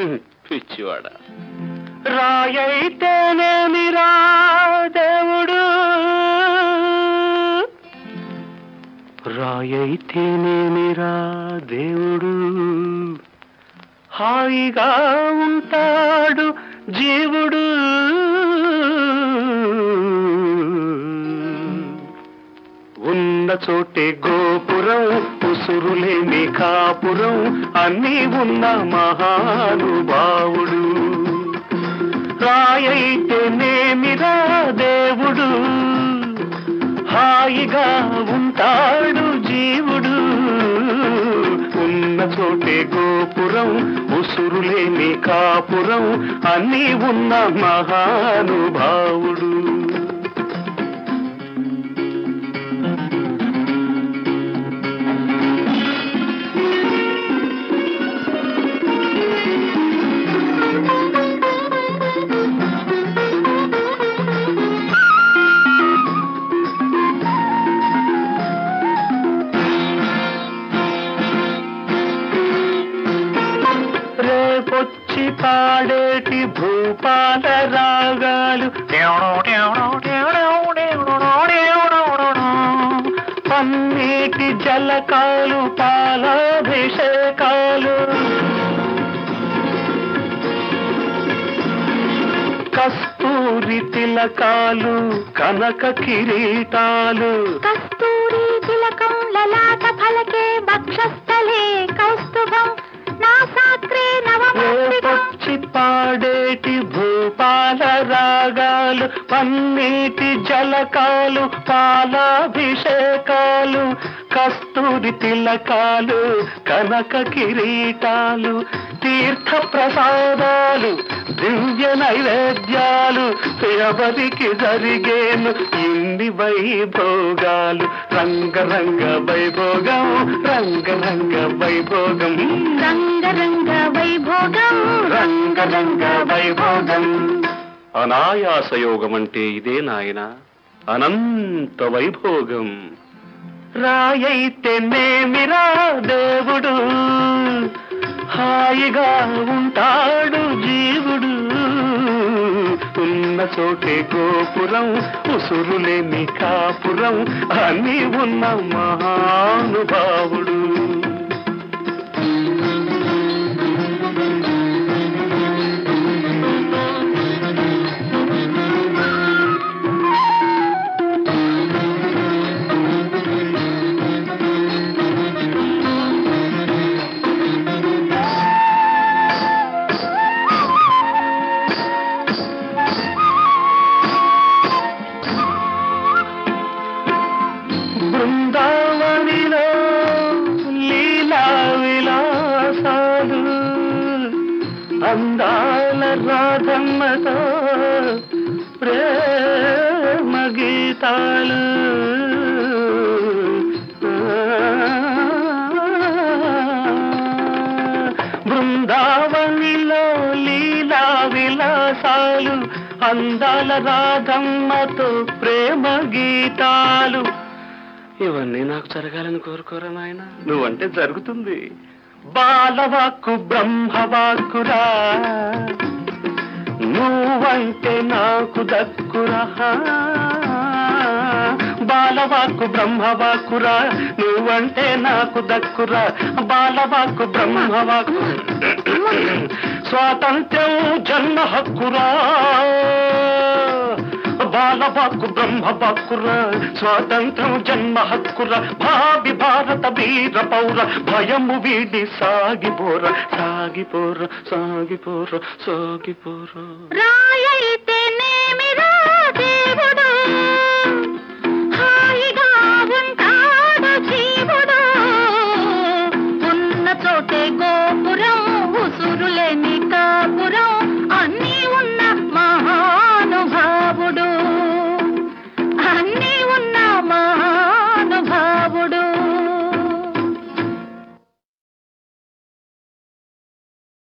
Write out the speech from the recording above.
పిచ్చివాడ రాయైతేనేమిరా దేవుడు రాయైతేనేమిరా దేవుడు హాయిగా ఉంటాడు జీవుడు ఉన్న చోటే గోపురం ఉసురులేని కాపురం అన్నీ ఉన్న మహానుభావుడు రాయైతేనేమిరా దేవుడు హాయిగా ఉంటాడు జీవుడు ఉన్న చోటే గోపురం ఉసురులేని కాపురం అన్నీ ఉన్న మహానుభావుడు రేపొచ్చి పాడేటి భూపాల రాగాలు పన్నీటి జలకాలు పాలాభిషేకాలు కస్తూరి తిలకాలు కనక కిరీటాలు కస్తూరి తిలకం లలాట ఫలకే వక్షస్థలే కౌస్తుభం నాసాగ్రే నవమస్తికం రేపొచ్చి పాడేటి భూపాల రాగాలు పన్నీటి జలకాలు పాలాభిషేకాలు కస్తూరి తిలకాలు కనక కిరీటాలు తీర్థ ప్రసాదాలు దివ్య నైవేద్యాలు ఎవరికి జరిగేను ఇన్ని వైభోగాలు రంగరంగ వైభోగం రంగరంగ వైభోగం రంగరంగ వైభోగం రంగరంగ వైభోగం అనాయాస యోగం అంటే ఇదే నాయన అనంత వైభోగం రాయైతే నేమిరా దేవుడు హాయిగా ఉంటాడు జీవుడు ఉన్న చోటే గోపురం ఉసురులేని కాపురం అన్నీ ఉన్న మహానుభావుడు బృందావనిలో లీలా విలాసాలు అందాల రాధమ్మతో ప్రేమ గీతాలు బృందావనిలో లీలా విలాసాలు అందాల రాధమ్మతో ప్రేమ గీతాలు ఇవన్నీ నాకు జరగాలని కోరుకోరా నాయన నువ్వంటే జరుగుతుంది బాలవాక్కు బ్రహ్మవాక్కురా నువ్వంటే నాకు దక్కురా బాలవాక్కు బ్రహ్మవాక్కురా నువ్వంటే నాకు దక్కురా బాలవాక్కు బ్రహ్మవాక్కు స్వాతంత్ర్యం జన్మ హక్కురా బాలవాక్కు బ్రహ్మ వాక్కురా స్వాతంత్రం జన్మ హక్కుర భావి భారత వీర పౌర భయము వీడి సాగిపోర సాగిపోర సాగిపోర సాగిపోర రాయై